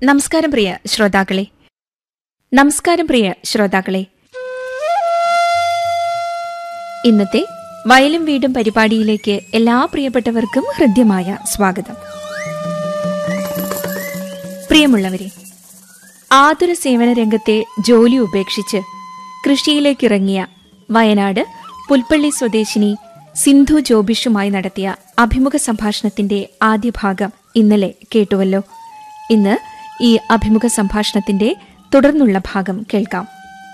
നമസ്കാരം പ്രിയ ശ്രോതാക്കളെ നമസ്കാരം പ്രിയ ശ്രോതാക്കളെ ഇന്നത്തെ വയലും വീടും പരിപാടിയിലേക്ക് എല്ലാ പ്രിയപ്പെട്ടവർക്കും ഹൃദ്യമായ സ്വാഗതം പ്രിയമുള്ളവരെ ആതുര സേവന രംഗത്തെ ജോലി ഉപേക്ഷിച്ച് കൃഷിയിലേക്കിറങ്ങിയ വയനാട് പുൽപ്പള്ളി സ്വദേശിനി സിന്ധു ജോബിഷുമായി നടത്തിയ അഭിമുഖ സംഭാഷണത്തിന്റെ ആദ്യ ഭാഗം ഇന്നലെ കേട്ടുവല്ലോ ഇന്ന് ഈ അഭിമുഖ സംഭാഷണത്തിന്റെ തുടർന്നുള്ള ഭാഗം കേൾക്കാം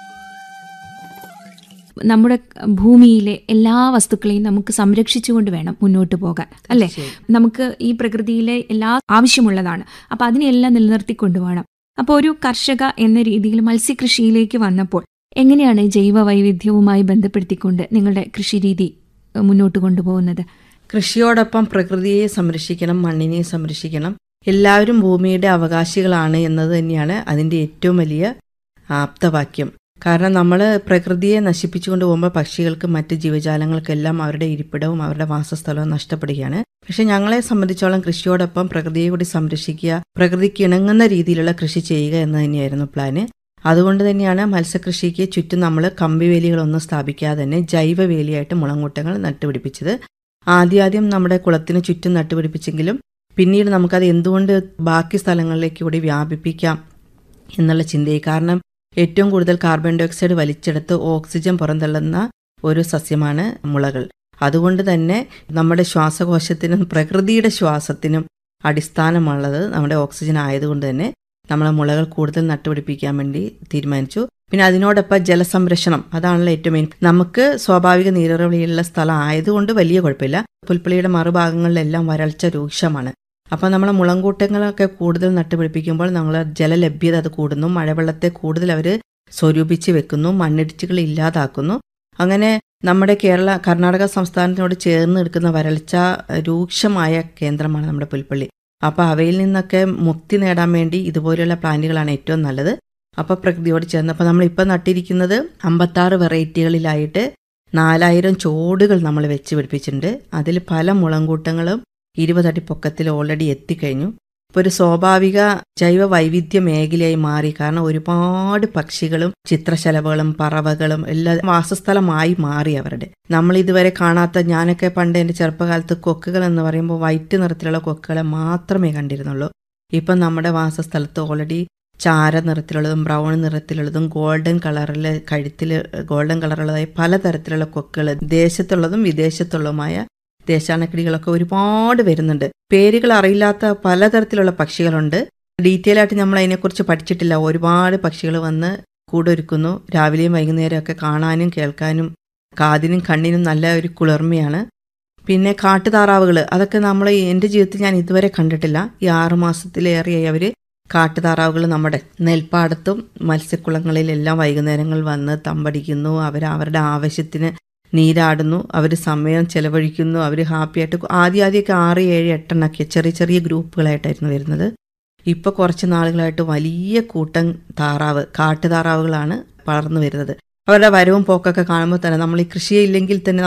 നമ്മുടെ ഭൂമിയിലെ എല്ലാ വസ്തുക്കളെയും നമുക്ക് സംരക്ഷിച്ചുകൊണ്ട് വേണം മുന്നോട്ട് പോകാൻ അല്ലെ നമുക്ക് ഈ പ്രകൃതിയിലെ എല്ലാ ആവശ്യമുള്ളതാണ് അപ്പൊ അതിനെല്ലാം നിലനിർത്തിക്കൊണ്ട് വേണം അപ്പോൾ ഒരു കർഷക എന്ന രീതിയിൽ മത്സ്യകൃഷിയിലേക്ക് വന്നപ്പോൾ എങ്ങനെയാണ് ജൈവ വൈവിധ്യവുമായി ബന്ധപ്പെടുത്തിക്കൊണ്ട് നിങ്ങളുടെ കൃഷിരീതി ഏഹ്, മുന്നോട്ട് കൊണ്ടുപോകുന്നത് കൃഷിയോടൊപ്പം പ്രകൃതിയെ സംരക്ഷിക്കണം മണ്ണിനെ സംരക്ഷിക്കണം എല്ലാവരും ഭൂമിയുടെ അവകാശികളാണ് എന്നത് തന്നെയാണ് അതിൻ്റെ ഏറ്റവും വലിയ ആപ്തവാക്യം കാരണം നമ്മൾ പ്രകൃതിയെ നശിപ്പിച്ചുകൊണ്ട് പോകുമ്പോൾ പക്ഷികൾക്ക് മറ്റ് ജീവജാലങ്ങൾക്കെല്ലാം അവരുടെ ഇരിപ്പിടവും അവരുടെ വാസസ്ഥലവും നഷ്ടപ്പെടുകയാണ് പക്ഷെ ഞങ്ങളെ സംബന്ധിച്ചോളം കൃഷിയോടൊപ്പം പ്രകൃതിയെ കൂടി സംരക്ഷിക്കുക പ്രകൃതിക്ക് ഇണങ്ങുന്ന രീതിയിലുള്ള കൃഷി ചെയ്യുക എന്ന് തന്നെയായിരുന്നു പ്ലാന് അതുകൊണ്ട് തന്നെയാണ് മത്സ്യകൃഷിക്ക് ചുറ്റും നമ്മൾ കമ്പിവേലികളൊന്നും സ്ഥാപിക്കാതെ തന്നെ ജൈവ വേലിയായിട്ട് മുളങ്കൂട്ടങ്ങൾ നട്ടുപിടിപ്പിച്ചത് ആദ്യാദ്യം നമ്മുടെ കുളത്തിന് ചുറ്റും നട്ടുപിടിപ്പിച്ചെങ്കിലും പിന്നീട് നമുക്കത് എന്തുകൊണ്ട് ബാക്കി സ്ഥലങ്ങളിലേക്ക് കൂടി വ്യാപിപ്പിക്കാം എന്നുള്ള ചിന്തയായി കാരണം ഏറ്റവും കൂടുതൽ കാർബൺ ഡൈ ഓക്സൈഡ് വലിച്ചെടുത്ത് ഓക്സിജൻ പുറന്തള്ളുന്ന ഒരു സസ്യമാണ് മുളകൾ അതുകൊണ്ട് തന്നെ നമ്മുടെ ശ്വാസകോശത്തിനും പ്രകൃതിയുടെ ശ്വാസത്തിനും അടിസ്ഥാനമുള്ളത് നമ്മുടെ ഓക്സിജൻ ആയതുകൊണ്ട് തന്നെ നമ്മളെ മുളകൾ കൂടുതൽ നട്ടുപിടിപ്പിക്കാൻ വേണ്ടി തീരുമാനിച്ചു പിന്നെ അതിനോടൊപ്പം ജലസംരക്ഷണം അതാണല്ലോ ഏറ്റവും മെയിൻ നമുക്ക് സ്വാഭാവിക നീരുറവിയുള്ള സ്ഥലം ആയതുകൊണ്ട് വലിയ കുഴപ്പമില്ല പുൽപ്പള്ളിയുടെ മറുഭാഗങ്ങളിലെല്ലാം വരൾച്ച രൂക്ഷമാണ് അപ്പോൾ നമ്മളെ മുളങ്കൂട്ടങ്ങളൊക്കെ കൂടുതൽ നട്ടുപിടിപ്പിക്കുമ്പോൾ നമ്മൾ ജലലഭ്യത അത് കൂടുന്നു മഴവെള്ളത്തെ കൂടുതൽ അവർ സ്വരൂപിച്ച് വെക്കുന്നു മണ്ണിടിച്ചുകൾ ഇല്ലാതാക്കുന്നു അങ്ങനെ നമ്മുടെ കേരള കർണാടക സംസ്ഥാനത്തിനോട് ചേർന്ന് നിൽക്കുന്ന വരൾച്ച രൂക്ഷമായ കേന്ദ്രമാണ് നമ്മുടെ പുൽപ്പള്ളി അപ്പോൾ അവയിൽ നിന്നൊക്കെ മുക്തി നേടാൻ വേണ്ടി ഇതുപോലെയുള്ള പ്ലാന്റുകളാണ് ഏറ്റവും നല്ലത് അപ്പോൾ പ്രകൃതിയോട് ചേർന്ന് അപ്പോൾ നമ്മളിപ്പോൾ നട്ടിരിക്കുന്നത് അമ്പത്താറ് വെറൈറ്റികളിലായിട്ട് നാലായിരം ചോടുകൾ നമ്മൾ വെച്ച് പിടിപ്പിച്ചിട്ടുണ്ട് അതിൽ പല മുളങ്കൂട്ടങ്ങളും ഇരുപതടി പൊക്കത്തിൽ ഓൾറെഡി എത്തിക്കഴിഞ്ഞു ഇപ്പോൾ ഒരു സ്വാഭാവിക ജൈവ വൈവിധ്യ മേഖലയായി മാറി കാരണം ഒരുപാട് പക്ഷികളും ചിത്രശലഭകളും പറവകളും എല്ലാം വാസസ്ഥലമായി മാറി അവരുടെ നമ്മൾ ഇതുവരെ കാണാത്ത ഞാനൊക്കെ പണ്ട് എൻ്റെ ചെറുപ്പകാലത്ത് കൊക്കുകൾ എന്ന് പറയുമ്പോൾ വൈറ്റ് നിറത്തിലുള്ള കൊക്കുകളെ മാത്രമേ കണ്ടിരുന്നുള്ളൂ ഇപ്പം നമ്മുടെ വാസസ്ഥലത്ത് ഓൾറെഡി ചാര നിറത്തിലുള്ളതും ബ്രൗൺ നിറത്തിലുള്ളതും ഗോൾഡൻ കളറിൽ കഴുത്തിൽ ഗോൾഡൻ കളറുള്ളതായ പലതരത്തിലുള്ള കൊക്കുകൾ ദേശത്തുള്ളതും വിദേശത്തുള്ളതുമായ ദേശാണക്കിടികളൊക്കെ ഒരുപാട് വരുന്നുണ്ട് പേരുകൾ അറിയില്ലാത്ത പലതരത്തിലുള്ള പക്ഷികളുണ്ട് ഡീറ്റെയിൽ ആയിട്ട് നമ്മൾ അതിനെക്കുറിച്ച് പഠിച്ചിട്ടില്ല ഒരുപാട് പക്ഷികൾ വന്ന് കൂടൊരുക്കുന്നു രാവിലെയും വൈകുന്നേരം ഒക്കെ കാണാനും കേൾക്കാനും കാതിനും കണ്ണിനും നല്ല ഒരു കുളിർമയാണ് പിന്നെ കാട്ടുതാറാവുകൾ അതൊക്കെ നമ്മൾ എൻ്റെ ജീവിതത്തിൽ ഞാൻ ഇതുവരെ കണ്ടിട്ടില്ല ഈ ആറു മാസത്തിലേറെയായി അവർ കാട്ടുതാറാവുകൾ നമ്മുടെ നെൽപ്പാടത്തും മത്സ്യക്കുളങ്ങളിലെല്ലാം വൈകുന്നേരങ്ങൾ വന്ന് തമ്പടിക്കുന്നു അവർ അവരുടെ ആവശ്യത്തിന് നീരാടുന്നു അവർ സമയം ചെലവഴിക്കുന്നു അവർ ഹാപ്പിയായിട്ട് ആദ്യം ആദ്യമൊക്കെ ആറ് ഏഴ് എട്ടെണ്ണൊക്കെ ചെറിയ ചെറിയ ഗ്രൂപ്പുകളായിട്ടായിരുന്നു വരുന്നത് ഇപ്പോൾ കുറച്ച് നാളുകളായിട്ട് വലിയ കൂട്ടം താറാവ് കാട്ടുതാറാവുകളാണ് വളർന്നു വരുന്നത് അവരുടെ വരവും പോക്കൊക്കെ കാണുമ്പോൾ തന്നെ നമ്മൾ ഈ കൃഷിയില്ലെങ്കിൽ തന്നെ